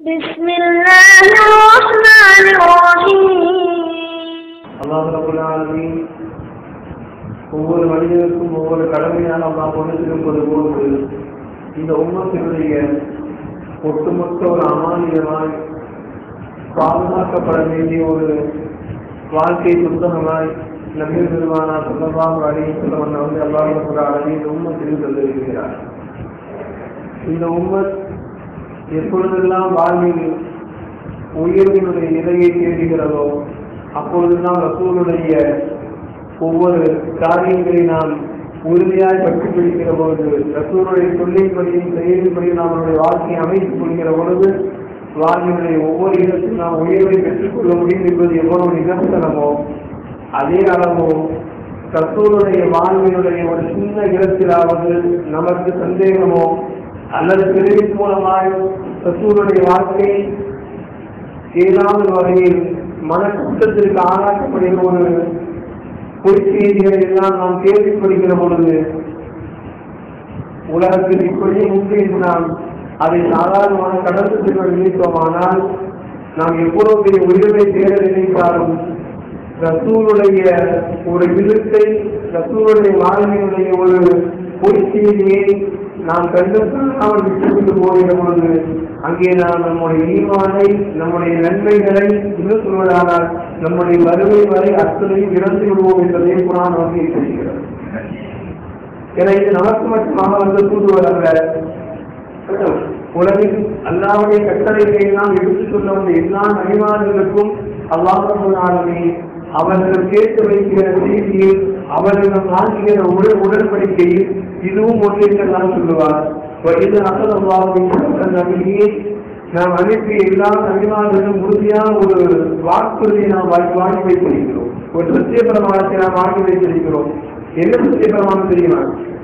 بسم الله الرحمن الرحيم அல்லாஹ் ரபுல் ஆலமீன் ஒவ்வொரு மனிதனுக்கும் ஒவ்வொரு கடமையான அல்லாஹ் கொண்டு திருப்பது போன்று இந்த உம்மத்தினுடைய ஒட்டுமொத்த ஒரு அமானியமாய் பாதுகாக்கப்பட வேண்டிய ஒரு வாழ்க்கை புத்தகமாய் நபீர் பெருமானா சொல்லலாம் அழகி சொல்லவன் வந்து அல்லாஹ் ரபுல் ஆலமீன் இந்த உம்மத்தில் சொல்லியிருக்கிறார் இந்த உம்மத் எப்பொழுதெல்லாம் வாழ்வில் உயர்வினுடைய நிலையை தேடுகிறதோ அப்பொழுதுதான் ரசூலுடைய ஒவ்வொரு காரியங்களை நாம் உறுதியாய் பற்றி பிடிக்கிற பொழுது ரசூலுடைய சொல்லின்படியும் செயலின்படியும் நாம் நம்முடைய வாழ்க்கையை அமைத்துக் கொள்கிற பொழுது வாழ்வினுடைய ஒவ்வொரு இடத்திலும் நாம் உயர்வை பெற்றுக் கொள்ள முடியும் என்பது எவ்வளவு நிதர்சனமோ அதே அளவோ ரசூலுடைய வாழ்வினுடைய ஒரு சின்ன இடத்திலாவது நமக்கு சந்தேகமோ அல்லது பிரிவின் மூலமாய் ரசூலுடைய வாழ்க்கை ஏதாவது வகையில் மனக்குற்றத்திற்கு ஆளாக்கப்படுகிற ஒரு பொய்ச்செய்திகளை எல்லாம் நாம் கேள்விப்படுகிற பொழுது உலகத்தில் இப்படியே உண்டு என்று நாம் அதை சாதாரணமான கடந்தத்திற்கு நினைத்தோமானால் நாம் எவ்வளவு பெரிய உயிரை தேட நினைத்தாலும் ரசூலுடைய ஒரு விருத்தை ரசூலுடைய வாழ்வினுடைய ஒரு பொய்ச்செய்தியை நாம் கண்டுக்காமல் விட்டுவிட்டு போகிற பொழுது அங்கே நாம் நம்முடைய ஈமானை நம்முடைய நன்மைகளை இன்னும் சொல்வதானால் நம்முடைய வறுமை வரை அத்தனையும் இறந்து விடுவோம் என்பதை குரான் வந்து சொல்கிறது என இது நமக்கு மட்டுமாக வந்து தூண்டுவர் அல்ல உலகில் அல்லாவுடைய கட்டளைகளை எல்லாம் எடுத்துச் சொல்ல வந்த எல்லா நபிமார்களுக்கும் அல்லாஹே அவர்கள் கேட்டு வைக்கிற செய்தியில் அவர்கள் ஆகிற உடல் உடன்படிக்கையில் இதுவும் ஒன்றிருக்கலாம் சொல்லுவார் இது அசல் அல்லாஹின் நபியை நாம் அனுப்பிய எல்லா நபிமார்களும் உறுதியான ஒரு வாக்குறுதியை நாம் வாங்கி வாங்கி வைத்திருக்கிறோம் ஒரு சத்திய பிரமாணத்தை நாம் வாங்கி வைத்திருக்கிறோம் என்ன சத்திய பிரமாணம் தெரியுமா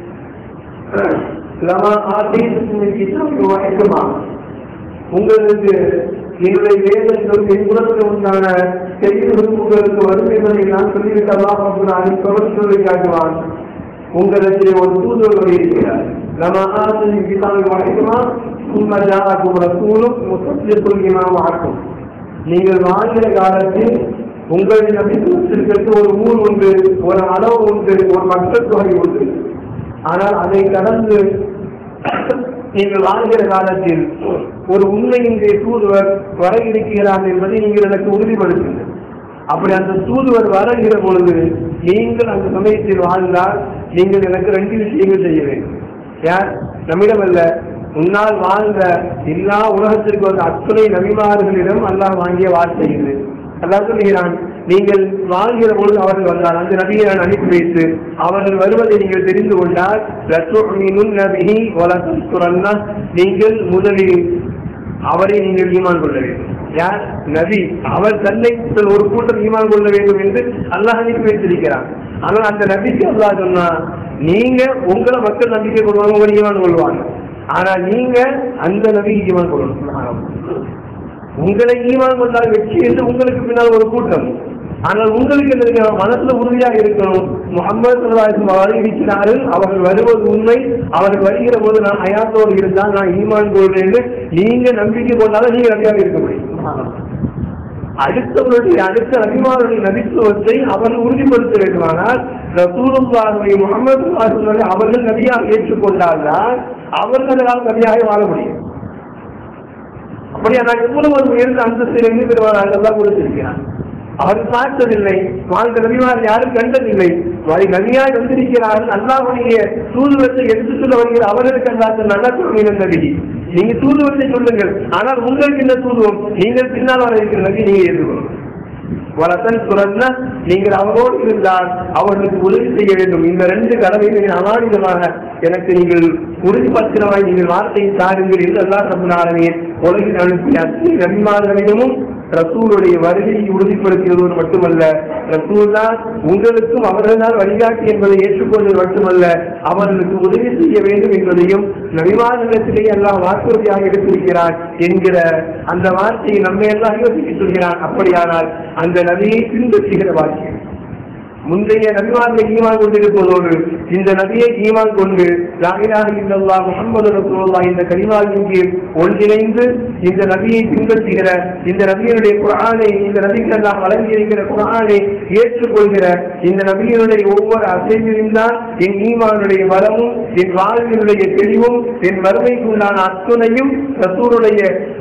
லமா ஆதீனத்தின் கிதாபு வஹிக்குமா உங்களுக்கு என்னுடைய வேதத்தில் பின்புறத்தில் உண்டான செய்திகளும் உங்களுக்கு வரும் என்பதை நான் சொல்லிவிட்டலாம் அப்படின்னு தொடர்ந்து சொல்லி காட்டுவான் உங்களுக்கு ஒரு தூதுவர் இருக்கிறார் லமா ஆதீனின் கிதாபு வஹிக்குமா சும்மா ஜாக்கும் ரசூலும் முத்தத்தில் இமாமாக்கும் நீங்கள் வாழ்கிற காலத்தில் உங்களின் நம்பிக்கை ஒரு ஊர் உண்டு ஒரு அளவு உண்டு ஒரு மக்கள் தொகை உண்டு ஆனால் அதை கடந்து நீங்கள் வாழ்கிற காலத்தில் ஒரு உண்மையின்றைய தூதுவர் வர இருக்கிறார் என்பதை நீங்கள் எனக்கு உறுதிப்படுத்துங்கள் அப்படி அந்த தூதுவர் வருகிற பொழுது நீங்கள் அந்த சமயத்தில் வாழ்ந்தால் நீங்கள் எனக்கு ரெண்டு விஷயங்கள் செய்ய வேண்டும் யார் நம்மிடம் அல்ல முன்னால் வாழ்ந்த எல்லா உலகத்திற்கு வந்த அத்துணை நபிமார்களிடம் அல்லாஹ் வாங்கிய வார்த்தை இது அல்லாஹ் சொல்கிறான் நீங்கள் வாழ்கிற பொழுது அவர்கள் வந்தால் அந்த நபியை நான் அனுப்பி வைத்து அவர்கள் வருவதை நீங்கள் தெரிந்து கொண்டால் நபிஹி வளர்த்துறன்னா நீங்கள் முதலில் அவரை நீங்கள் ஈமான் கொள்ள வேண்டும் யார் நபி அவர் தன்னை ஒரு கூட்டம் ஈமான் கொள்ள வேண்டும் என்று அல்லாஹ் அனுப்பி வைத்திருக்கிறார் ஆனால் அந்த நபிக்கு அல்லாஹ் சொன்னா நீங்க உங்களை மக்கள் நம்பிக்கை கொள்வாங்க உங்களை ஈமான் கொள்வாங்க ஆனா நீங்க அந்த நபிக்கு ஈமான் கொள்ளணும் உங்களை ஈமான் கொண்டால் வெற்றி என்று உங்களுக்கு பின்னால் ஒரு கூட்டம் ஆனால் உங்களுக்கு என்ன மனசுல உறுதியாக இருக்கணும் முகமது அவர் இருக்கிறார்கள் அவர்கள் வருவது உண்மை அவர்கள் வருகிற போது நான் அயாத்தோடு இருந்தால் நான் ஈமான் கொள்றேன் என்று நீங்க நம்பிக்கை கொண்டாலும் நீங்க நம்பியாக இருக்க முடியும் அடுத்தவருடைய அடுத்த நபிமாருடைய நபித்துவத்தை அவர்கள் உறுதிப்படுத்த வேண்டுமானால் ரசூலுல்லாஹுவை முகமது அவர்கள் நபியாக ஏற்றுக்கொண்டால்தான் அவர்களால் நபியாக வாழ முடியும் அப்படியா நான் எவ்வளவு ஒரு உயர்ந்த அந்தஸ்தில் இருந்து பெறுவார்கள் தான் கொடுத்திருக்கிறான் அவர் பார்த்ததில்லை வாழ்ந்த நபிமார் யாரும் கண்டதில்லை அதை நபியாய் வந்திருக்கிறார்கள் அல்லாவுடைய தூதுவத்தை எடுத்து சொல்ல வருகிற அவர்களுக்கு அல்லாத நல்ல சொல்லுங்க நபி நீங்க தூதுவத்தை சொல்லுங்கள் ஆனால் உங்களுக்கு என்ன தூதுவம் நீங்கள் பின்னால் வர இருக்கிற நபி நீங்க ஏற்றுக்கணும் வளத்தன் சுரந்த நீங்கள் அவரோடு இருந்தால் அவர்களுக்கு உதவி செய்ய வேண்டும் இந்த ரெண்டு கடமைகளை அமானிதமாக எனக்கு நீங்கள் உறுதிப்படுத்தினவாய் நீங்கள் வார்த்தையை தாருங்கள் என்று அல்லா சபுனாரமே உலகில் அனுப்பிய அத்தனை நபிமார்களிடமும் ரசூலுடைய வருகையை உறுதிப்படுத்தியதோடு மட்டுமல்ல ரசூல் தான் உங்களுக்கும் அவர்களால் வழிகாட்டி என்பதை ஏற்றுக்கொண்டது மட்டுமல்ல அவர்களுக்கு உதவி செய்ய வேண்டும் என்பதையும் நபிமார்களிடத்திலேயே எல்லாம் வாக்குறுதியாக எடுத்திருக்கிறார் என்கிற அந்த வார்த்தையை நம்மை எல்லாம் யோசிக்க சொல்கிறான் அப்படியானால் அந்த நபியை பின்பற்றுகிற வாக்கியம் முந்தைய நபிமார்களை ஈமான் கொண்டிருப்பதோடு இந்த நபியை ஈமான் கொண்டு லாயிலாக இல்லல்லா முகமது ரசூலுல்லா இந்த கலிமாவின் கீழ் ஒன்றிணைந்து இந்த நபியை பின்பற்றுகிற இந்த நபியினுடைய குரானை இந்த நபிக்கு எல்லாம் வழங்கியிருக்கிற குரானை ஏற்றுக்கொள்கிற இந்த நபியினுடைய ஒவ்வொரு அசைவிலும் தான் என் ஈமானுடைய வரமும் என் வாழ்வினுடைய தெளிவும் என் வறுமைக்கு உண்டான அத்துணையும் ரசூருடைய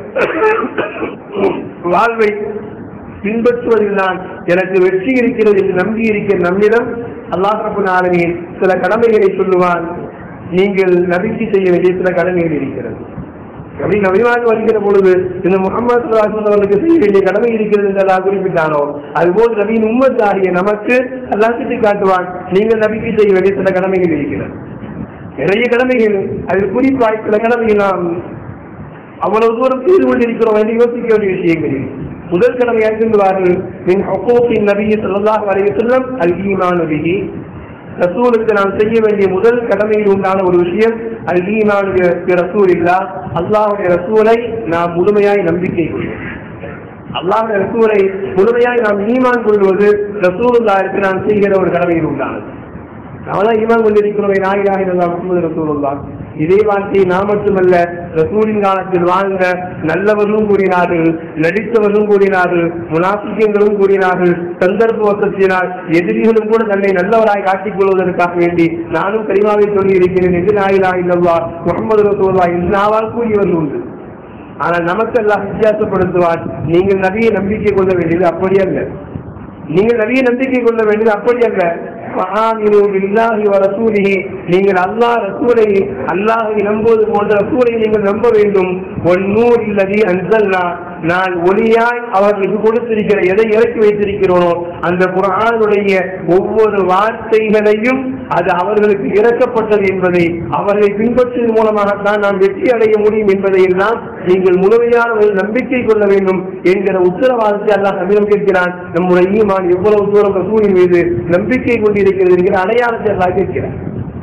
வாழ்வை பின்பற்றுவதில் தான் எனக்கு வெற்றி இருக்கிறது என்று நம்பி இருக்கிற நம்மிடம் அல்லாஹ் ரபுல் ஆலமீன் சில கடமைகளை சொல்லுவான் நீங்கள் நபிக்கு செய்ய வேண்டிய சில கடமைகள் இருக்கிறது அப்படி நபிவாக வருகிற பொழுது இந்த முகமது சுல்லாசன் அவர்களுக்கு செய்ய வேண்டிய கடமை இருக்கிறது என்று அல்லாஹ் குறிப்பிட்டானோ அதுபோல் நபியின் உம்மத்தாகிய நமக்கு அல்லாஹ் சுட்டி காட்டுவான் நீங்கள் நபிக்கு செய்ய வேண்டிய சில கடமைகள் இருக்கிறது நிறைய கடமைகள் அதில் குறிப்பாய் சில கடமைகள் நாம் அவ்வளவு தூரம் செய்து கொண்டிருக்கிறோம் என்று யோசிக்க வேண்டிய விஷயங்கள் முதல் கடமை அறிந்துள்ளார்கள் மின் ஹொக்கோக்கின் நபியை சொல்லலாம் வரைய செல்லம் அல் ஈமான் நபிகி ரசூலுக்கு நாம் செய்ய வேண்டிய முதல் கடமையில் உண்டான ஒரு விஷயம் அல் ஈமான் ரசூல் இல்லா அல்லாஹுடைய ரசூலை நாம் முழுமையாய் நம்பிக்கை கொள்வோம் அல்லாஹுடைய ரசூலை முழுமையாய் நாம் ஈமான் கொள்வது ரசூலுல்லாருக்கு நாம் செய்கிற ஒரு கடமையில் உண்டானது நாமெல்லாம் ஈமான் கொண்டிருக்கிறோம் நாயிலாக இருந்தால் முகமது ரசூலுல்லா இதே வாழ்க்கையை நாம் மட்டுமல்ல ரசூலின் காலத்தில் வாழ்ந்த நல்லவர்களும் கூறினார்கள் நடித்தவர்களும் கூறினார்கள் முனாசிக்கங்களும் கூறினார்கள் சந்தர்ப்ப வசத்தினால் எதிரிகளும் கூட தன்னை நல்லவராய் காட்டிக் கொள்வதற்காக வேண்டி நானும் கரிமாவை சொல்லி இருக்கிறேன் என்று நாயிலா இல்லவா முகமது ரசூல்லா என்று நாவால் கூறியவர்கள் உண்டு ஆனால் நமக்கு எல்லாம் வித்தியாசப்படுத்துவார் நீங்கள் நபியை நம்பிக்கை கொள்ள வேண்டியது அப்படி அல்ல நீங்கள் நபியை நம்பிக்கை கொள்ள வேண்டியது அப்படி அல்ல فآمنوا بالله ورسوله நீங்கள் அல்லாஹ் ரசூலை அல்லாஹை நம்புவது போன்ற ரசூலை நீங்கள் நம்ப வேண்டும் ஒன்னூர் இல்லதி அன்சல்னா நான் ஒளியாய் அவர்களுக்கு கொடுத்திருக்கிற எதை இறக்கி வைத்திருக்கிறோனோ அந்த குரானுடைய ஒவ்வொரு வார்த்தைகளையும் அது அவர்களுக்கு இறக்கப்பட்டது என்பதை அவர்களை பின்பற்றுவதன் மூலமாகத்தான் நாம் வெற்றி அடைய முடியும் என்பதை எல்லாம் நீங்கள் முழுமையான ஒரு நம்பிக்கை கொள்ள வேண்டும் என்கிற உத்தரவாதத்தை அல்லாஹ் நம்பிடம் கேட்கிறான் நம்முடைய ஈமான் எவ்வளவு தூரம் ரசூலின் மீது நம்பிக்கை கொண்டிருக்கிறது என்கிற அடையாளத்தை அல்லாஹ் கேட்கிறான்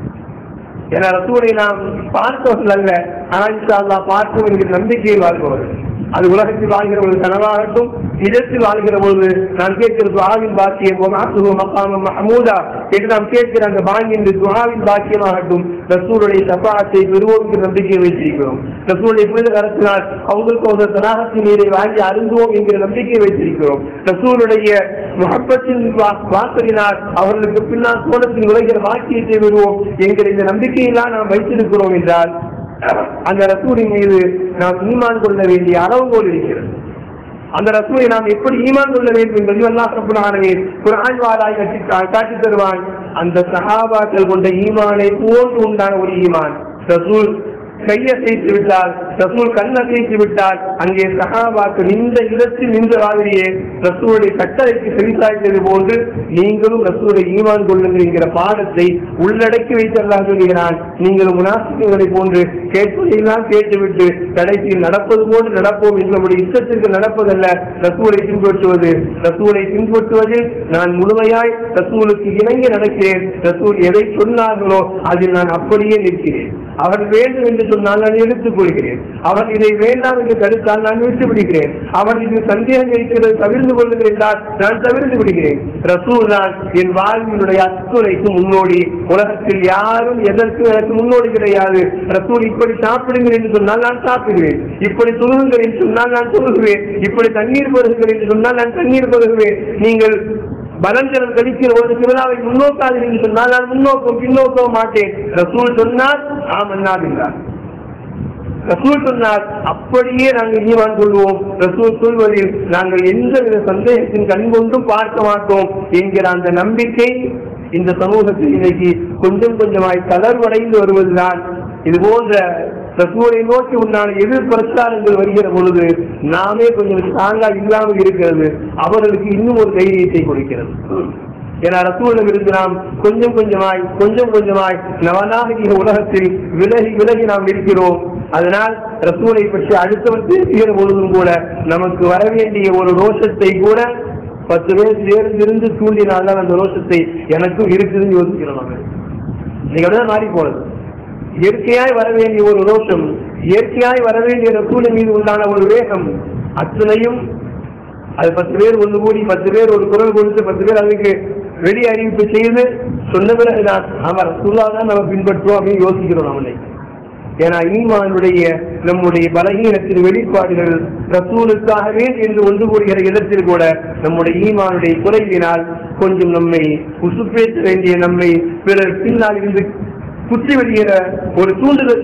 என ரசூலை நாம் பார்த்தவர்கள் அல்ல ஆனால் இன்ஷா அல்லாஹ் பார்க்கும் என்கிற நம்பிக்கையில் வாழ்பவர்கள் அது உலகத்தில் வாழ்கிற ஒரு கனவாகட்டும் இதத்தில் வாழ்கிற பொழுது நான் கேட்கிற துவாவின் பாக்கியம் மக்காமம் மஹமூதா என்று நாம் கேட்கிற அந்த பாங்கியின் துவாவின் பாக்கியமாகட்டும் ரசூலுடைய சபாத்தை பெறுவோம் என்கிற நம்பிக்கையை வைத்திருக்கிறோம் ரசூலுடைய புனித கரத்தினால் அவங்களுக்கு ஒரு தனாகத்தின் நீரை வாங்கி அருந்துவோம் என்கிற நம்பிக்கையை வைத்திருக்கிறோம் ரசூலுடைய முகப்பத்தின் வாசலினால் அவர்களுக்கு பின்னால் சோழத்தில் நுழைகிற வாக்கியத்தை பெறுவோம் என்கிற இந்த நம்பிக்கையெல்லாம் நாம் வைத்திருக்கிறோம் என்றால் அந்த ரசூலின் மீது நாம் ஈமான் கொள்ள வேண்டிய அளவுகோல் இருக்கிறது அந்த ரசூலை நாம் எப்படி ஈமான் கொள்ள வேண்டும் என்பது அல்லாஹ் ரப்பல் ஆலமீன் குர்ஆன் வாராய் கட்டி காட்டி தருவான் அந்த சஹாபாக்கள் கொண்ட ஈமானை போன்று உண்டான ஒரு ஈமான் ரசூல் கையசைத்து விட்டால் ரசூல் கண்ணசைத்து விட்டால் அங்கே சகாபாக்கு நின்ற இடத்தில் நின்ற மாதிரியே ரசூலுடைய கட்டளைக்கு செவிசாய்த்தது போன்று நீங்களும் ரசூலை ஈமான் கொள்ளுங்கள் என்கிற பாடத்தை உள்ளடக்கி வைத்தல்லாம் சொல்கிறான் நீங்கள் முனாசிக்கங்களை போன்று கேட்பதையெல்லாம் கேட்டுவிட்டு கடைசியில் நடப்பது போன்று நடப்போம் எங்களுடைய இஷ்டத்திற்கு நடப்பதல்ல ரசூலை பின்பற்றுவது ரசூலை பின்பற்றுவதில் நான் முழுமையாய் ரசூலுக்கு இணங்கி நடக்கிறேன் ரசூல் எதை சொன்னார்களோ அதில் நான் அப்படியே நிற்கிறேன் அவர் வேண்டும் என்று சொன்னால் நான் எடுத்துக் கொள்கிறேன் அவர் இதை வேண்டாம் என்று தடுத்தால் நான் விட்டு விடுகிறேன் அவர் இது சந்தேகம் இருக்கிறது தவிர்த்து கொள்ளுங்கள் என்றால் நான் தவிர்த்து விடுகிறேன் ரசூல் தான் என் வாழ்வினுடைய அத்துணைக்கு முன்னோடி உலகத்தில் யாரும் எதற்கும் எனக்கு முன்னோடி கிடையாது ரசூல் இப்படி சாப்பிடுங்கள் என்று சொன்னால் நான் சாப்பிடுவேன் இப்படி தொழுகுங்கள் என்று சொன்னால் நான் தொழுகுவேன் இப்படி தண்ணீர் பருகுங்கள் என்று சொன்னால் நான் தண்ணீர் பருகுவேன் நீங்கள் பலன்கள் கழிக்கிற ஒரு திருவிழாவை முன்னோக்காது என்று சொன்னால் நான் முன்னோக்கம் பின்னோக்கவும் மாட்டேன் ரசூல் சொன்னால் ஆம் அண்ணாதில்லை ரசூல் சொன்னார் அப்படியே நாங்கள் ஈமான் கொள்வோம் ரசூல் சொல்வதில் நாங்கள் எந்த வித சந்தேகத்தின் கண் கொண்டும் பார்க்க மாட்டோம் என்கிற அந்த நம்பிக்கை இந்த சமூகத்தில் இன்னைக்கு கொஞ்சம் கொஞ்சமாய் தளர்வடைந்து வருவதுதான் இது போன்ற ரசூலை நோக்கி உண்டான எதிர் பிரச்சாரங்கள் வருகிற பொழுது நாமே கொஞ்சம் ஸ்ட்ராங்கா இல்லாமல் இருக்கிறது அவர்களுக்கு இன்னும் ஒரு தைரியத்தை கொடுக்கிறது ஏன்னா ரசூலிடம் இருந்து நாம் கொஞ்சம் கொஞ்சமாய் கொஞ்சம் கொஞ்சமாய் நவநாகரிக உலகத்தில் விலகி விலகி நாம் இருக்கிறோம் அதனால் ரசூலை பற்றி அடுத்தவர் பேசுகிற பொழுதும் கூட நமக்கு வர வேண்டிய ஒரு ரோஷத்தை கூட பத்து பேர் சேர்ந்திருந்து தூண்டினால்தான் அந்த ரோஷத்தை எனக்கும் இருக்குதுன்னு யோசிக்கிறோம் நம்ம இன்னைக்கு அப்படிதான் மாறி போனது இயற்கையாய் வர வேண்டிய ஒரு ரோஷம் இயற்கையாய் வர வேண்டிய ரசூலின் மீது உண்டான ஒரு வேகம் அத்தனையும் அது பத்து பேர் ஒன்று கூடி பத்து பேர் ஒரு குரல் கொடுத்து பத்து பேர் அதுக்கு வெளி அறிவிப்பு செய்து சொன்ன பிறகு நான் ஆமா ரசூல்லா தான் நம்ம பின்பற்றுவோம் அப்படின்னு யோசிக்கிறோம் நம்மளை ஏன்னா ஈமானுடைய நம்முடைய பலகீனத்தின் வெளிப்பாடுகள் ரசூலுக்காகவே என்று ஒன்று கூறுகிற இடத்தில் கூட நம்முடைய ஈமானுடைய குறைவினால் கொஞ்சம் நம்மை உசுப்பேற்ற வேண்டிய நம்மை பிறர் பின்னால் இருந்து குத்தி வருகிற ஒரு தூண்டுதல்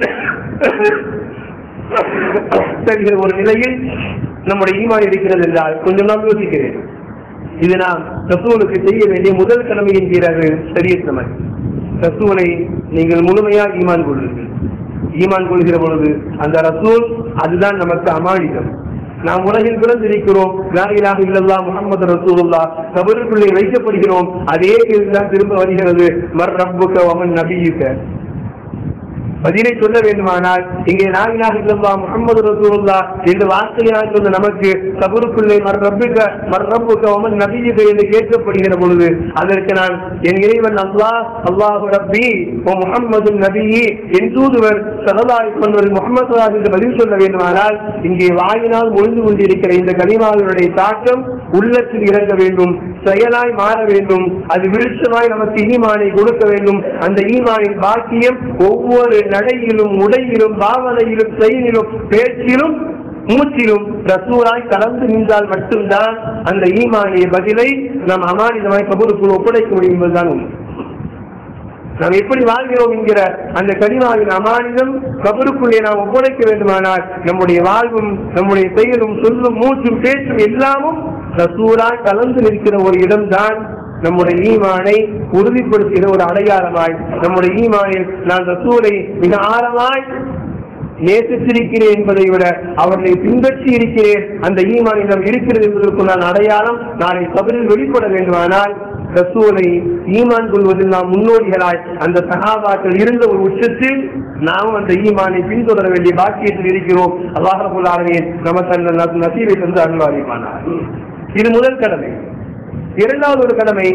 தருகிற ஒரு நிலையில் நம்முடைய ஈமான் இருக்கிறது என்றால் கொஞ்சம் நான் யோசிக்கிறேன் இது நாம் ரசூலுக்கு செய்ய வேண்டிய முதல் கடமை என்கிறது சரியத்தமை ரசூலை நீங்கள் முழுமையாக ஈமான் கொள்ளுங்கள் ஈமான் கொள்கிற பொழுது அந்த ரசூல் அதுதான் நமக்கு அமானிதம் நாம் உலகில் பிறந்திருக்கிறோம் லாயிலாக இல்லல்லா முகமது ரசூலுல்லா கபருக்குள்ளே வைக்கப்படுகிறோம் அதே கேள்விதான் திரும்ப வருகிறது மர் ரப்புக்க வமன் நபியுக்க பதிலை சொல்ல வேண்டுமானால் இங்கே நாயினாக இல்லல்லா முகமது ரசூலுல்லா என்று வார்த்தையாக சொன்ன நமக்கு கபருக்குள்ளே மர் ரப்புக்க மர் ரப்புக்க வமன் நபியுக்க என்று கேட்கப்படுகிற பொழுது அதற்கு நான் என் இறைவன் அல்லாஹ் அல்லாஹு ரப்பி ஓ முகம்மது நபியி என் தூதுவர் சரதாய் கொண்டவர் முகமது சலாஹ் என்று பதில் சொல்ல வேண்டுமானால் இங்கே வாயினால் ஒழுந்து கொண்டிருக்கிற இந்த கனிமாவினுடைய தாக்கம் உள்ளத்தில் இறங்க வேண்டும் செயலாய் மாற வேண்டும் அது விருட்சமாய் நமக்கு ஈமானை கொடுக்க வேண்டும் அந்த ஈமானின் பாக்கியம் ஒவ்வொரு நடையிலும் உடையிலும் பாவனையிலும் செயலிலும் பேச்சிலும் மூச்சிலும் ரசூலாய் கலந்து நின்றால் மட்டும்தான் அந்த ஈமானிய பதிலை நாம் அமானிதமாய் கபூருக்குள் ஒப்படைக்க முடியும் என்பதுதான் உண்மை நாம் எப்படி வாழ்கிறோம் என்கிற அந்த கனிமாவின் அமானிதம் கபருக்குள்ளே நாம் ஒப்படைக்க வேண்டுமானால் நம்முடைய வாழ்வும் நம்முடைய செயலும் சொல்லும் மூச்சும் பேச்சும் எல்லாமும் ரசூராய் கலந்து நிற்கிற ஒரு இடம்தான் நம்முடைய ஈமானை உறுதிப்படுத்துகிற ஒரு அடையாளமாய் நம்முடைய ஈமானில் நான் ரசூலை மிக ஆழமாய் நேசித்திருக்கிறேன் என்பதை விட அவர்களை பின்பற்றி இருக்கிறேன் அந்த ஈமானிடம் இருக்கிறது என்பதற்கு நான் அடையாளம் நாளை கபரில் வெளிப்பட வேண்டுமானால் ரசூலை ஈமான் கொள்வதில் நாம் முன்னோடிகளாய் அந்த சகாபாக்கள் இருந்த ஒரு உச்சத்தில் நாம் அந்த ஈமானை பின்தொடர வேண்டிய பாக்கியத்தில் இருக்கிறோம் அல்லாஹபுல்லாரே நமக்கு அந்த ந- நசீவை தந்து அருள்வாரிப்பானார் இது முதல் கடமை இரண்டாவது ஒரு கடமை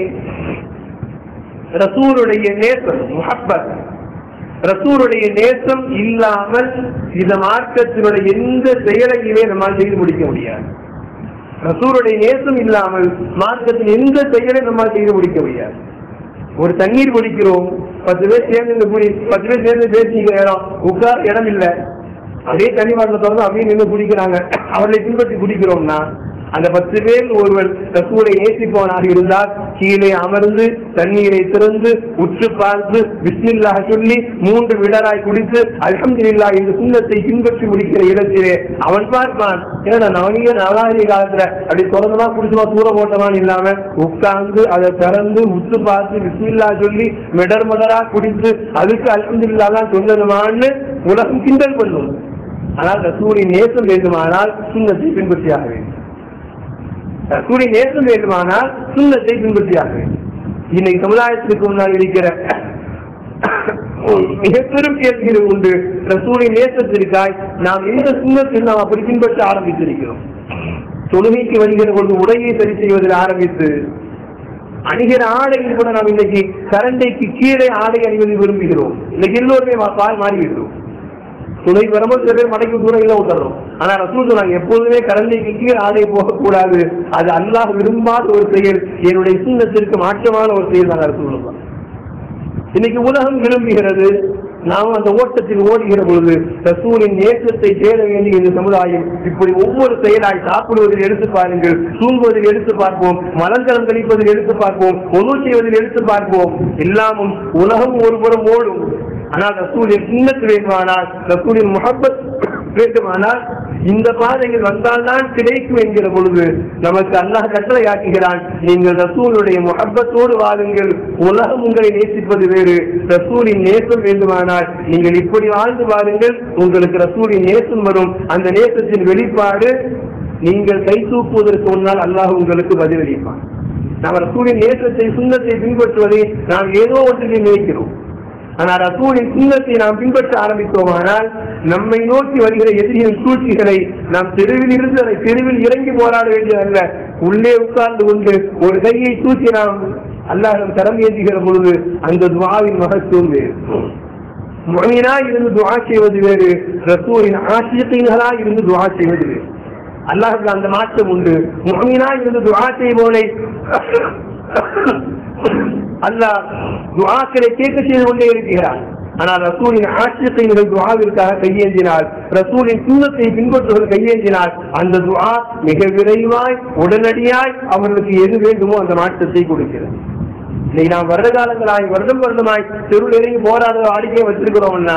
ரசூலுடைய நேசம் முஹப்பத் ரசூலுடைய நேசம் இல்லாமல் இந்த மார்க்கத்தினுடைய எந்த செயலையுமே நம்மால் செய்து முடிக்க முடியாது ரசூலுடைய நேசம் இல்லாமல் மார்க்கத்தின் எந்த செயலை நம்மால் செய்து முடிக்க முடியாது ஒரு தண்ணீர் குடிக்கிறோம் பத்து பேர் சேர்ந்து இந்த குடி பத்து பேர் சேர்ந்து பேசிக்கிற இடம் உட்கார இடம் இல்லை அதே தண்ணி பாட்டில் திறந்து அப்படியே நின்று குடிக்கிறாங்க அவர்களை பின்பற்றி குடிக்கிறோம்னா அந்த பத்து பேர் ஒருவர் ரசூலை நேசிப்பவனாக இருந்தால் கீழே அமர்ந்து தண்ணீரை திறந்து உற்று பார்த்து பிஸ்மில்லாஹ் சொல்லி மூன்று விடராய் குடித்து அல்ஹம்துலில்லா இந்த சுண்ணத்தை பின்பற்றி முடிக்கிற இடத்திலே அவன் பார்ப்பான் ஏன்னா நவனிய நவநாகரிக காலத்துல அப்படி திறந்தமா குடிச்சுமா தூர போட்டமான்னு இல்லாம உட்கார்ந்து அதை திறந்து உற்று பார்த்து பிஸ்மில்லா சொல்லி மிடர் மடரா குடித்து அதுக்கு அல்ஹம்துலில்லா தான் சொன்னதுமான்னு உலகம் கிண்டல் பண்ணும் ஆனால் ரசூலின் நேசம் வேண்டுமானால் சுண்ணத்தை பின்பற்றியாக வேண்டும் ரசூலை நேசம் வேண்டுமானால் சுண்ணத்தை பின்பற்றியாக வேண்டும் இன்னைக்கு சமுதாயத்திற்கு முன்னால் இருக்கிற மிகப்பெரும் கேள்விகள் உண்டு ரசூலின் நேசத்திற்காய் நாம் எந்த சுண்ணத்தில் நாம் அப்படி பின்பற்ற ஆரம்பித்திருக்கிறோம் தொழுகைக்கு வருகிற பொழுது உடையை சரி செய்வதில் ஆரம்பித்து அணிகிற ஆடையில் கூட நாம் இன்னைக்கு கரண்டைக்கு கீழே ஆடை அணிவதை விரும்புகிறோம் இன்னைக்கு எல்லோருமே மா- பால் மாறிவிடுறோம் துணை வரும்போது சில பேர் மடைக்கு தூரம் இல்லை விட்டுறோம் ஆனா ரசூல் சொன்னாங்க எப்போதுமே கரண்டைக்கு கீழே ஆடை போகக்கூடாது அது அல்லாஹ் விரும்பாத ஒரு செயல் என்னுடைய சுண்ணத்திற்கு மாற்றமான ஒரு செயல் தான் ரசூல் சொல்லுவாங்க இன்னைக்கு உலகம் விரும்புகிறது நாம் அந்த ஓட்டத்தில் ஓடுகிற பொழுது ரசூலின் நேசத்தை தேட வேண்டிய இந்த சமுதாயம் இப்படி ஒவ்வொரு செயலாய் சாப்பிடுவதில் எடுத்து பாருங்கள் தூங்குவதில் எடுத்து பார்ப்போம் மலங்கலம் கழிப்பதில் எடுத்து பார்ப்போம் ஒன்று செய்வதில் எடுத்து பார்ப்போம் எல்லாமும் உலகம் ஒருபுறம் ஓடும் ஆனால் ரசூலின் சின்னத்து வேண்டுமானால் ரசூலின் முகப்பத் வேண்டுமானால் இந்த பாதையில் வந்தால்தான் கிடைக்கும் என்கிற பொழுது நமக்கு அல்லாஹ் கட்டளையாக்குகிறான் நீங்கள் ரசூலுடைய முகப்பத்தோடு வாழுங்கள் உலகம் உங்களை நேசிப்பது வேறு ரசூலின் நேசம் வேண்டுமானால் நீங்கள் இப்படி வாழ்ந்து பாருங்கள் உங்களுக்கு ரசூலின் நேசம் வரும் அந்த நேசத்தின் வெளிப்பாடு நீங்கள் கை தூக்குவதற்கு முன்னால் அல்லாஹ் உங்களுக்கு பதிலளிப்பான் நாம் ரசூலின் நேசத்தை சுண்ணத்தை பின்பற்றுவதை நாம் ஏதோ ஒன்றில் நினைக்கிறோம் ஆனால் ரசூலின் சுண்ணத்தை நாம் பின்பற்ற ஆரம்பித்தோமானால் நம்மை நோக்கி வருகிற எதிரியின் சூழ்ச்சிகளை நாம் தெருவில் இருந்து அதை தெருவில் இறங்கி போராட வேண்டியதல்ல உள்ளே உட்கார்ந்து கொண்டு ஒரு கையை தூக்கி நாம் அல்லாஹிடம் தரம் ஏற்றுகிற பொழுது அந்த துவாவின் மகத்துவம் வேறு முகமீனா இருந்து துவா செய்வது வேறு ரசூலின் ஆசிரியர்களா இருந்து துவா செய்வது வேறு அல்லாஹுக்கு அந்த மாற்றம் உண்டு முகமீனா இருந்து துவா செய்வோனை அல்லாஹ் துஆக்களை கேட்க செய்து கொண்டே இருக்கிறான் ஆனால் ரசூலின் ஆட்சியத்தைகள் துஆவிற்காக கையேந்தினால் ரசூலின் சுண்ணத்தை பின்பற்றுவர்கள் கையேந்தினால் அந்த துஆ மிக விரைவாய் உடனடியாய் அவர்களுக்கு எது வேண்டுமோ அந்த மாற்றத்தை கொடுக்கிறது இன்னைக்கு நாம் வருட காலங்களாய் வருடம் வருடமாய் தெருவில் இறங்கி போராட வாடிக்கை வச்சிருக்கிறோம்னா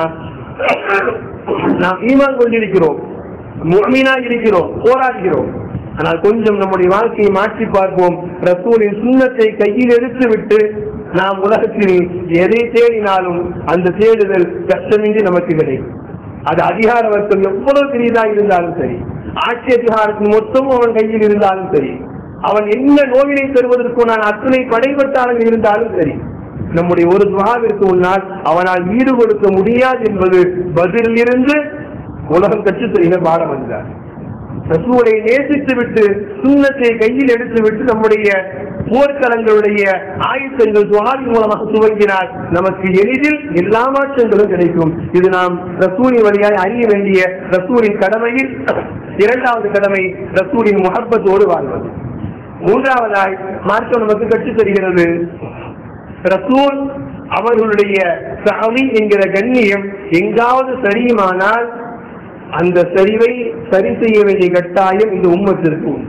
நாம் ஈமான் கொண்டிருக்கிறோம் முழுமையா இருக்கிறோம் போராடுகிறோம் ஆனால் கொஞ்சம் நம்முடைய வாழ்க்கையை மாற்றி பார்ப்போம் ரசூலின் சுண்ணத்தை கையில் எடுத்து விட்டு நாம் உலகத்தில் எதை தேடினாலும் அந்த தேடுதல் கஷ்டமின்றி நமக்கு கிடைக்கும் அது அதிகார வர்க்கம் எவ்வளவு பெரியதா இருந்தாலும் சரி ஆட்சி அதிகாரத்தின் மொத்தமும் அவன் கையில் இருந்தாலும் சரி அவன் என்ன நோவினை தருவதற்கு நான் அத்தனை படைபட்டாளர்கள் இருந்தாலும் சரி நம்முடைய ஒரு துவாவிற்கு முன்னால் அவனால் ஈடு கொடுக்க முடியாது என்பது பதிலில் இருந்து உலகம் கற்றுத் தருகிற பாடம் வந்தார் ரசூலை நேசித்து விட்டு சுண்ணத்தை கையில் எடுத்து விட்டு நம்முடைய போர்க்களங்களுடைய ஆயுத்தங்கள் துவாரின் மூலமாக துவங்கினால் நமக்கு எளிதில் எல்லா மாற்றங்களும் கிடைக்கும் இது நாம் ரசூலின் வழியாய் அறிய வேண்டிய ரசூலின் கடமையில் இரண்டாவது கடமை ரசூலின் முகப்பத்தோடு வாழ்வது மூன்றாவதாய் மார்க்கம் நமக்கு கற்றுத் தருகிறது ரசூல் அவர்களுடைய சாமி என்கிற கண்ணியம் எங்காவது சரியுமானால் அந்த சரிவை சரி செய்ய வேண்டிய கட்டாயம் இந்த உம்மத்திற்கு உண்டு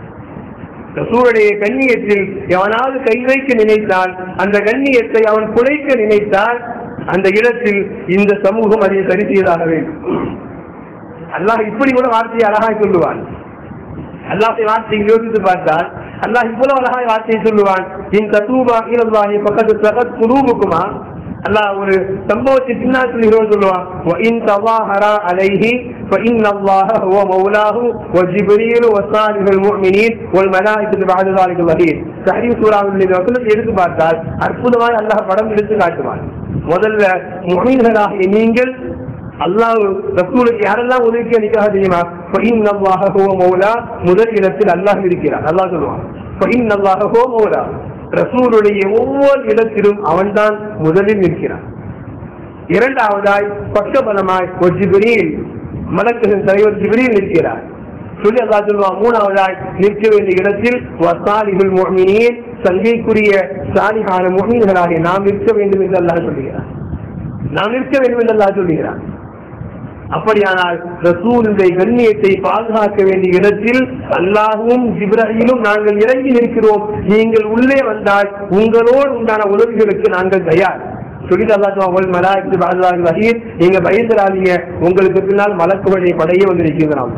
ரசூலுடைய கண்ணியத்தில் எவனாவது கை வைக்க நினைத்தால் அந்த கண்ணியத்தை அவன் குறைக்க நினைத்தால் அந்த இடத்தில் இந்த சமூகம் அதை சரி செய்தாக வேண்டும் அல்லாஹ் இப்படி கூட வார்த்தையை அழகாய் சொல்லுவான் அல்லாஹை வார்த்தையை யோசித்து பார்த்தால் அல்லாஹ் இவ்வளவு அழகாய் வார்த்தையை சொல்லுவான் இன் தத்தூபா இலல்லாஹி பக்கத்து சகத் குலூபுக்குமா அல்லாஹ் ஒரு சம்பவத்தை பின்னால் சொல்லுகிறோம் சொல்லுவான் وَإِن تَظَاهَرَا عَلَيْهِ فَإِنَّ اللَّهَ هُوَ مَوْلَاهُ وَجِبْرِيلُ وَصَالِحُ الْمُؤْمِنِينَ وَالْمَلَائِكَةُ بَعْدَ ذَلِكَ ظَهِيرٌ தஹ்ரீம் சூராவுடைய வசனத்தை எடுத்து பார்த்தால் அற்புதமாய் அல்லாஹ் படம் எடுத்து காட்டுவான் முதல்ல முஹ்மீன்களாகிய நீங்கள் அல்லாஹ் ரசூலுக்கு யாரெல்லாம் உதவிக்கு அளிக்காக தெரியுமா ஃபஇன் அல்லாஹ ஹுவ மௌலா முதல் இடத்தில் அல்லாஹ் இருக்கிறார் அல்லாஹ் சொல்லுவான் ஃபஇன் அல்லாஹ ஹுவ மௌலா ரசூலுடைய ஒவ்வொரு இடத்திலும் அவன்தான் முதலில் நிற்கிறான் இரண்டாவதாய் பக்கபலமாய் ஒரு ஜிப்ரீல் மலக்குகளின் தலைவர் ஜிப்ரீல் நிற்கிறார் சொல்லி அல்லாஹ் சொல்லுவான் மூணாவதாய் நிற்க வேண்டிய இடத்தில் வசாலிகள் முஹ்மினீன் சங்கைக்குரிய சாலிகான முஹ்மீன்களாகிய நாம் நிற்க வேண்டும் என்று அல்லாஹ் சொல்லுகிறார் நாம் நிற்க வேண்டும் என்று அல்லாஹ் சொல்லுகிறான் அப்படியானால் ரசூலுடைய கண்ணியத்தை பாதுகாக்க வேண்டிய இடத்தில் அல்லாஹும் ஜிப்ராஹிலும் நாங்கள் இறங்கி நிற்கிறோம் நீங்கள் உள்ளே வந்தால் உங்களோடு உண்டான உதவிகளுக்கு நாங்கள் தயார் சொல்லிட்டு அல்லாஹ் மலாய்க்கு பாதுகாக்க வகையில் நீங்க பயந்துடாதீங்க உங்களுக்கு பின்னால் மலக்குவழி படையே வந்திருக்கிறான்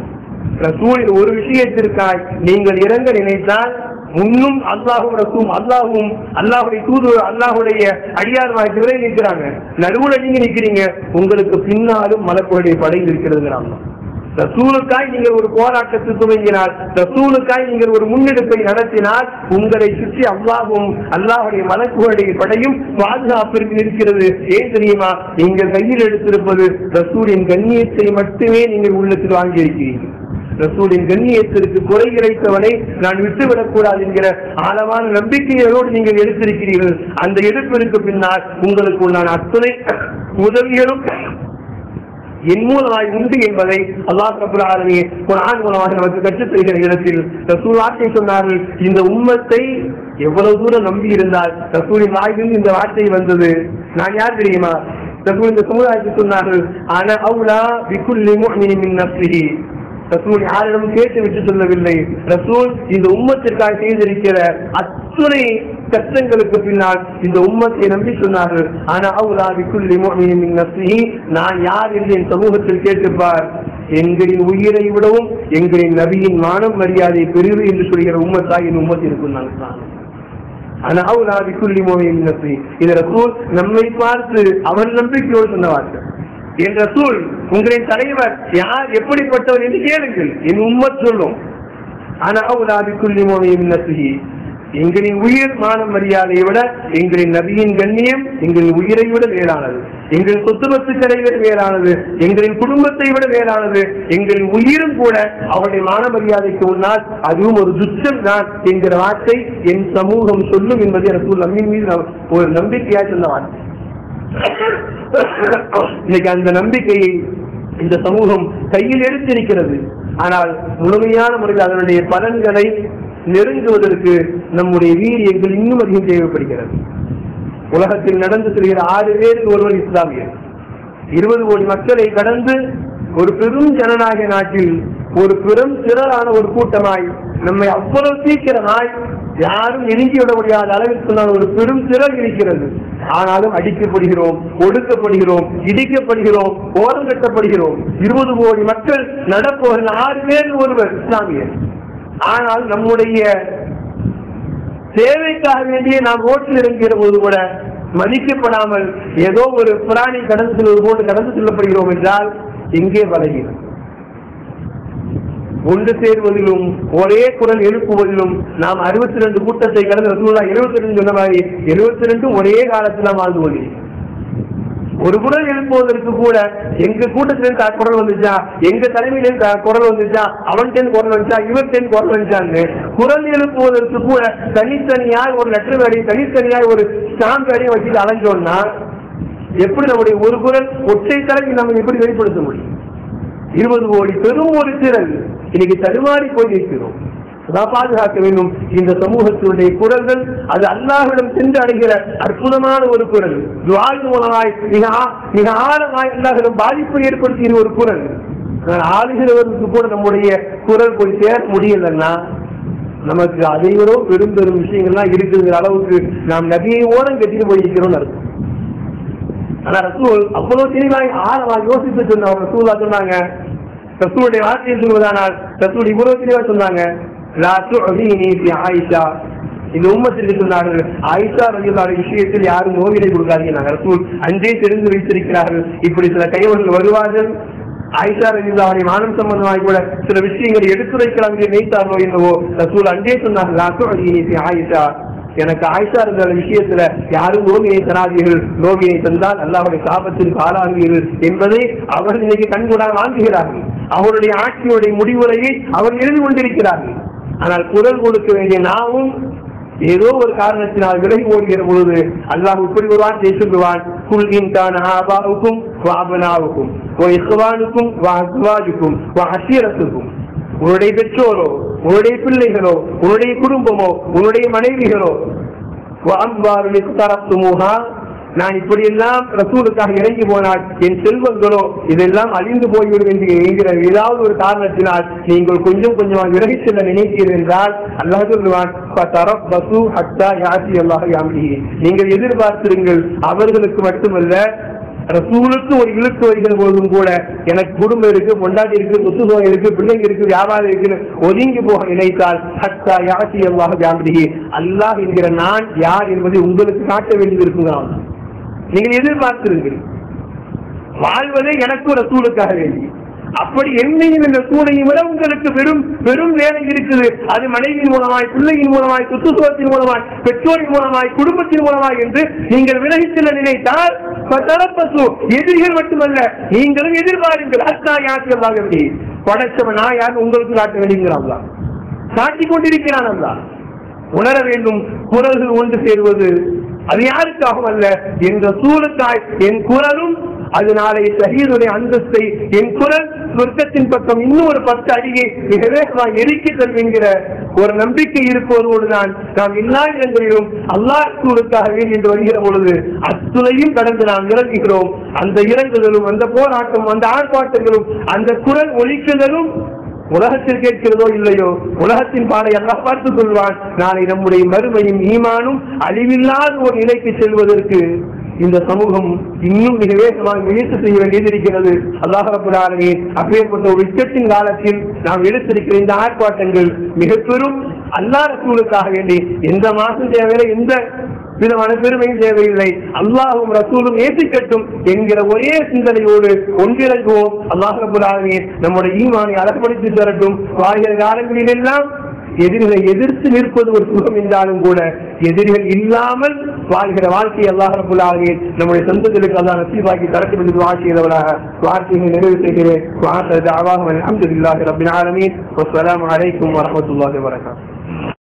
ரசூலின் ஒரு விஷயத்திற்காய் நீங்கள் இறங்க நினைத்தால் முன்னும் அல்லாஹும் ரசூம் அல்லாஹும் அல்லாஹுடைய தூது அல்லாஹுடைய அடியார் வாழ்க்கைகளே நிற்கிறாங்க நடுவுல நீங்க நிக்கிறீங்க உங்களுக்கு பின்னாலும் மலக்குடைய படை இருக்கிறதுங்கிறாங்க ரசூலுக்காய் நீங்கள் ஒரு போராட்டத்தை துவங்கினால் ரசூலுக்காய் நீங்கள் ஒரு முன்னெடுப்பை நடத்தினால் உங்களை சுற்றி அல்லாஹும் அல்லாஹுடைய மலக்குகளுடைய படையும் பாதுகாப்பிற்கு இருக்கிறது ஏன் தெரியுமா நீங்கள் கையில் எடுத்திருப்பது ரசூலின் கண்ணியத்தை மட்டுமே நீங்கள் உள்ளத்தில் வாங்கியிருக்கிறீர்கள் ரசூலின் கண்ணியத்திற்கு குறை கிடைத்தவனை நான் விட்டுவிடக் கூடாது என்கிற ஆழமான நம்பிக்கையோடு நீங்கள் எடுத்திருக்கிறீர்கள் அந்த எடுப்பிற்கு பின்னால் உங்களுக்கு உண்டான அத்தனை உதவிகளும் என் மூலமாய் உண்டு என்பதை அல்லாஹ் ரபுல் ஆலமி குர்ஆன் மூலமாக நமக்கு கற்றுத் தருகிற இடத்தில் ரசூல் வார்த்தை சொன்னார்கள் இந்த உம்மத்தை எவ்வளவு தூரம் நம்பி இருந்தால் ரசூலின் வாயிலிருந்து இந்த வார்த்தை வந்தது நான் யார் தெரியுமா ரசூல் இந்த சமுதாயத்தை சொன்னார்கள் ஆனா அவுலா பிகுல்லி முஃமினின் மின் நஃப்ஸிஹி ரசூல் யாரிடம் கேட்டு விட்டு சொல்லவில்லை ரசூல் இந்த உம்மத்திற்காக செய்திருக்கிற அத்துணை கஷ்டங்களுக்கு பின்னால் இந்த உம்மத்தை நம்பி சொன்னார்கள் ஆனா அவுலா பிக்குல்லி முஃமினின் மின் நஃப்ஸிஹி நான் யார் என்று என் சமூகத்தில் கேட்டுப்பார் எங்களின் உயிரை விடவும் எங்களின் நபியின் மானம் மரியாதை பெரிது என்று சொல்கிற உம்மத்தா என் உம்மத்தில் இருக்கும் நான் ஆனா அவுலா பிக்குல்லி முஃமினின் மின் நஃப்ஸிஹி இது ரசூல் நம்மை பார்த்து அவர் நம்பிக்கையோடு சொன்ன வார்த்தை என் ரசூல் உங்களின் தலைவர் யார் எப்படிப்பட்டவர் என்று கேளுங்கள் என் உம்மத் சொல்லும் ஆனா அவுலா பிக்குல்லி முஃமினின் மின் நஃப்ஸிஹி எங்களின் உயிர் மான மரியாதையை விட எங்களின் நபியின் கண்ணியம் எங்களின் உயிரை விட மேலானது எங்களின் சொத்து பத்துக்களை விட மேலானது எங்களின் குடும்பத்தை விட மேலானது எங்களின் உயிரும் கூட அவருடைய மான மரியாதைக்கு முன்னால் அதுவும் ஒரு துச்சம் தான் என்கிற வார்த்தை என் சமூகம் சொல்லும் என்பதை எனக்கு நம்மின் மீது நான் ஒரு நம்பிக்கையா சொன்ன வார்த்தை இன்னைக்கு அந்த நம்பிக்கையை இந்த சமூகம் கையில் எடுத்திருக்கிறது ஆனால் முழுமையான முறையில் அதனுடைய பலன்களை நெருங்குவதற்கு நம்முடைய வீரியங்கள் இன்னும் அதிகம் தேவைப்படுகிறது உலகத்தில் நடந்து செல்கிற ஆறு பேருக்கு ஒருவர் இஸ்லாமியர் இருபது கோடி மக்களை கடந்து ஒரு பெரும் ஜனநாயக நாட்டில் ஒரு பெரும் திரளான ஒரு கூட்டமாய் நம்மை அவ்வளவு சீக்கிரமாய் யாரும் நெருங்கி விட முடியாத அளவிற்கு நான் ஒரு பெரும் திரள் இருக்கிறது ஆனாலும் அடிக்கப்படுகிறோம் ஒடுக்கப்படுகிறோம் இடிக்கப்படுகிறோம் ஓரம் கட்டப்படுகிறோம் இருபது கோடி மக்கள் நடப்பவர்கள் ஆறு பேர் ஒருவர் இஸ்லாமியர் ஆனால் நம்முடைய தேவைக்காக வேண்டிய நாம் ரோட்டில் இறங்குகிற போது கூட மதிக்கப்படாமல் ஏதோ ஒரு பிராணி கடந்து செல்வது போன்று கடந்து செல்லப்படுகிறோம் என்றால் எங்கே வளைகிறோம் ஒன்று சேர்வதிலும் ஒரே குரல் எழுப்புவதிலும் நாம் அறுபத்தி ரெண்டு கூட்டத்தை கடந்து ரசூலுல்லாஹ் எழுபத்தி ரெண்டு சொன்ன மாதிரி எழுபத்தி ரெண்டும் ஒரே காலத்தில் வாழ்ந்து கொண்டிருக்கிறோம் ஒரு குரல் எழுப்புவதற்கு கூட எங்க கூட்டத்திலிருந்து த- குரல் வந்துச்சா எங்க தலைமையிலிருந்து த- குரல் வந்துச்சா அவன்கிட்ட குரல் வந்துச்சா இவர்கிட்ட குரல் வந்துச்சான்னு குரல் எழுப்புவதற்கு கூட தனித்தனியாய் ஒரு லெட்டர் வேலையும் தனித்தனியாய் ஒரு ஸ்டாம்ப் வேலையும் வச்சுட்டு அலைஞ்சோம்னா எப்படி நம்முடைய ஒரு குரல் ஒற்றை தலைமை நம்ம எப்படி வெளிப்படுத்த முடியும் இருபது கோடி பெரும் ஒரு திரள் இன்னைக்கு தடுமாறி போய் இருக்கிறோம் அதான் பாதுகாக்க வேண்டும் இந்த சமூகத்தினுடைய குரல்கள் அது அல்லாஹ்விடம் சென்று அடைகிற அற்புதமான ஒரு குரல் துவாய் மூலமாய் மிக ஆ- மிக ஆழமாய் அல்லாஹிடம் பாதிப்பை ஏற்படுத்திய ஒரு குரல் ஆனால் ஆளுகிறவருக்கு கூட நம்முடைய குரல் போய் சேர முடியலன்னா நமக்கு அதை விட பெரும் பெரும் விஷயங்கள்லாம் இருக்குங்கிற அளவுக்கு நாம் நபியை ஓரம் கட்டிட்டு போயிருக்கிறோம்னு அர்த்தம் ஆனா ரசூல் அவ்வளவு தெளிவாய் ஆழமா யோசித்து சொன்ன ரசூலா சொன்னாங்க ரசூலுடைய வார்த்தையை சொல்வதானால் ரசூல் இவ்வளவு தெளிவா சொன்னாங்க லா துஅதீனி ஃபி ஆயிஷா இந்த உம்மத்திற்கு சொன்னார்கள் ஆயிஷா ரலியல்லாஹு விஷயத்தில் யாரும் நோவினை கொடுக்காதீங்க நாங்கள் ரசூல் அன்றே தெரிந்து வைத்திருக்கிறார்கள் இப்படி சில கைவர்கள் வருவார்கள் ஆயிஷா ரலியல்லாஹு மானம் சம்பந்தமாய் கூட சில விஷயங்களை எடுத்துரைக்கலாம் என்று நினைத்தார்களோ என்னவோ ரசூல் அன்றே சொன்னார்கள் லா துஅதீனி ஃபி ஆயிஷா எனக்கு ஆயிஷா இருந்த விஷயத்துல யாரும் நோவினை தராதீர்கள் நோவினை தந்தால் அல்லாஹுடைய சாபத்திற்கு ஆளாகுவீர்கள் என்பதை அவர்கள் இன்னைக்கு கண்கூடாக வாங்குகிறார்கள் அவருடைய ஆட்சியுடைய முடிவுரையை அவர் எழுதி கொண்டிருக்கிறார்கள் ஆனால் குரல் கொடுக்க வேண்டிய நாமும் ஏதோ ஒரு காரணத்தினால் விலகி ஓடுகிற பொழுது அல்லாஹ் இப்படி ஒரு வார்த்தை சொல்லுவான் குல் இன்கான ஆபாவுக்கும் வாபனாவுக்கும் ஓ இஸ்வானுக்கும் வா அஸ்வாஜுக்கும் வா அசீரத்துக்கும் உன்னுடைய பெற்றோரோ உன்னுடைய பிள்ளைகளோ உன்னுடைய குடும்பமோ உன்னுடைய மனைவிகளோ அம்பாரு தரத்துமுகா நான் இப்படியெல்லாம் ரசூலுக்காக இறங்கி போனால் என் செல்வங்களோ இதெல்லாம் அழிந்து போய்விடும் என்று என்கிற ஏதாவது ஒரு காரணத்தினால் நீங்கள் கொஞ்சம் கொஞ்சமாக விலகி செல்ல நினைத்தீர்கள் என்றால் அல்லாஹ் சொல்லுவான் "ஃபதரப்பசு ஹத்தா யாசி அல்லாஹ் யாமிஹி." நீங்கள் எதிர்பார்த்திருங்கள் அவர்களுக்கு மட்டுமல்ல ரசூலுக்கு ஒரு இழுக்கு வருகிற போதும் கூட எனக்கு குடும்பம் இருக்கு பொண்டாட்டி இருக்கு சொத்து சுகம் இருக்கு பிள்ளைங்க இருக்கு வியாபாரம் இருக்குன்னு ஒதுங்கி போக நினைத்தால் ஹத்தா யாசி அல்லாஹ் யாமிஹி அல்லாஹ் என்கிற நான் யார் என்பதை உங்களுக்கு காட்ட வேண்டியது இருக்குங்க நீங்கள் எதிர்பார்த்திருங்கள் வாழ்வதே எனக்கு ரசூலுக்காக வேண்டி அப்படி என்னையும் இந்த சூழையும் விட உங்களுக்கு பெரும் பெரும் வேலை இருக்குது அது மனைவியின் மூலமாய் பிள்ளையின் மூலமாய் சுற்றுச்சுவத்தின் மூலமாய் பெற்றோரின் மூலமாய் குடும்பத்தின் மூலமாய் என்று நீங்கள் விலகிச் செல்ல நினைத்தால் தரப்பசு எதிரிகள் மட்டுமல்ல நீங்களும் எதிர்பாருங்கள் அத்தா யாத்தியமாக வேண்டி படைச்சவன் நான் யார் உங்களுக்கு காட்ட வேண்டிங்கிறாங்களா காட்டிக் கொண்டிருக்கிறான் அல்லா உணர வேண்டும் குரல்கள் ஒன்று சேருவது அது யாருக்காகவும் அல்ல என்ற சூழலுக்காய் என் குரலும் அது நாளை ஷஹீதுடைய அந்தஸ்தை என் குரல் சொர்க்கத்தின் பக்கம் இன்னும் ஒரு பத்து அடியை மிக வேகமாக எரிக்கி தரும் என்கிற ஒரு நம்பிக்கை இருப்பதோடு தான் நாம் எல்லா இடங்களிலும் அல்லாஹ் சூழுக்காக வேண்டி என்று வருகிற பொழுது அத்துணையும் கடந்து நாம் இறங்குகிறோம் அந்த இறங்குதலும் அந்த போராட்டம் அந்த ஆர்ப்பாட்டங்களும் அந்த குரல் ஒலிக்குதலும் உலகத்தில் கேட்கிறதோ இல்லையோ உலகத்தின் பாதை அல்லாஹ் பார்த்துக் கொள்வான் நாளை நம்முடைய மறுமையும் ஈமானும் அழிவில்லாத ஒரு நிலைக்கு செல்வதற்கு இந்த சமூகம் இன்னும் மிக வேகமாக முயற்சி செய்ய வேண்டியது இருக்கிறது அல்லாஹ் ரபுல் ஆலமீன் அப்பேற்பட்ட ஒரு உச்சத்தின் காலத்தில் நாம் எடுத்திருக்கிற இந்த ஆர்ப்பாட்டங்கள் மிக பெரும் அல்லாஹ் ரசூலுக்காக வேண்டி எந்த மாசம் தேவையில்லை எந்த விதமான பெருமையும் தேவையில்லை அல்லாஹும் ரசூலும் ஏற்றிக்கட்டும் என்கிற ஒரே சிந்தனையோடு ஒன்றிறங்குவோம் அல்லாஹ் ரபுல் ஆலமீன் நம்முடைய ஈமானை அழகுபடுத்தி தரட்டும் வாழ்கிற காலங்களில் எல்லாம் எதிரிகளை எதிர்த்து நிற்பது ஒரு சுகம் என்றாலும் கூட எதிரிகள் இல்லாமல் வாழ்கிற வாழ்க்கை அல்லாஹ் ரபுல் ஆலமீன் நம்முடைய சொந்தங்களுக்கு அல்லாஹ் நசீபாக்கி தரட்டும் என்று துஆ செய்தவராக வார்த்தைகளை நிறைவு செய்கிறேன் வாசல் தாவாஹ் அல்ஹம்துலில்லாஹி ரப்பில் ஆலமீன் வஸ்ஸலாமு அலைக்கும் வரஹ்மத்துல்லாஹி வபரகாத்துஹு